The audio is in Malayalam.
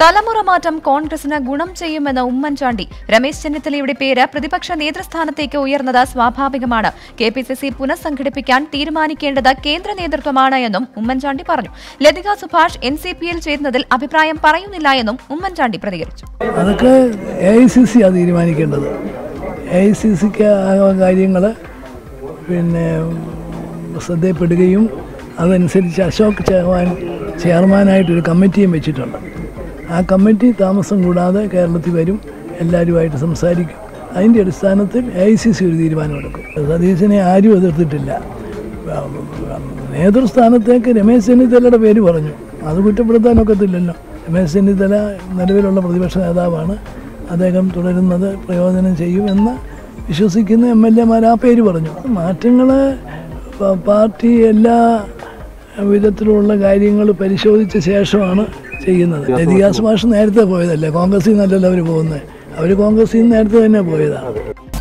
തലമുറ മാറ്റം കോൺഗ്രസിന് ഗുണം ചെയ്യുമെന്ന് ഉമ്മൻചാണ്ടി രമേശ് ചെന്നിത്തലയുടെ പേര് പ്രതിപക്ഷ നേതൃസ്ഥാനത്തേക്ക് ഉയർന്നത് സ്വാഭാവികമാണ് കെ പി സി സി പുനഃസംഘടിപ്പിക്കാൻ തീരുമാനിക്കേണ്ടത് കേന്ദ്ര നേതൃത്വമാണ് എന്നും ഉമ്മൻചാണ്ടി പറഞ്ഞു ലതിക സുഭാഷ് എൻ സി പിയിൽ ചേരുന്നതിൽ അഭിപ്രായം പറയുന്നില്ല എന്നും ഉമ്മൻചാണ്ടി പ്രതികരിച്ചു അതൊക്കെ എ ഐ സി സി ആണ് തീരുമാനിക്കേണ്ടത് എ ഐ സി സിക്ക് കാര്യങ്ങൾ പിന്നെ ശ്രദ്ധയിൽപ്പെടുകയും അതനുസരിച്ച് അശോക് ചവാൻ ചെയർമാനായിട്ടൊരു കമ്മിറ്റിയും വെച്ചിട്ടുണ്ട് ആ കമ്മിറ്റി താമസം കൂടാതെ കേരളത്തിൽ വരും എല്ലാവരുമായിട്ട് സംസാരിക്കും അതിൻ്റെ അടിസ്ഥാനത്തിൽ എ ഐ സി സി ഒരു തീരുമാനമെടുക്കും സതീശനെ ആരും എതിർത്തിട്ടില്ല നേതൃസ്ഥാനത്തേക്ക് രമേശ് ചെന്നിത്തലയുടെ പേര് പറഞ്ഞു അത് കുറ്റപ്പെടുത്താനൊക്കത്തില്ലല്ലോ രമേശ് ചെന്നിത്തല നിലവിലുള്ള പ്രതിപക്ഷ നേതാവാണ് അദ്ദേഹം തുടരുന്നത് പ്രയോജനം ചെയ്യുമെന്ന് വിശ്വസിക്കുന്ന എം എൽ എമാർ ആ പേര് പറഞ്ഞു മാറ്റങ്ങൾ പാർട്ടി എല്ലാ വിധത്തിലുള്ള കാര്യങ്ങൾ പരിശോധിച്ച ശേഷമാണ് ചെയ്യുന്നത് ലതികാസ് മാഷ് നേരത്തെ പോയതല്ലേ കോൺഗ്രസിൽ നിന്നല്ലല്ലോ അവർ പോകുന്നത് അവർ കോൺഗ്രസിൽ നിന്ന് നേരത്തെ തന്നെ പോയതാണ്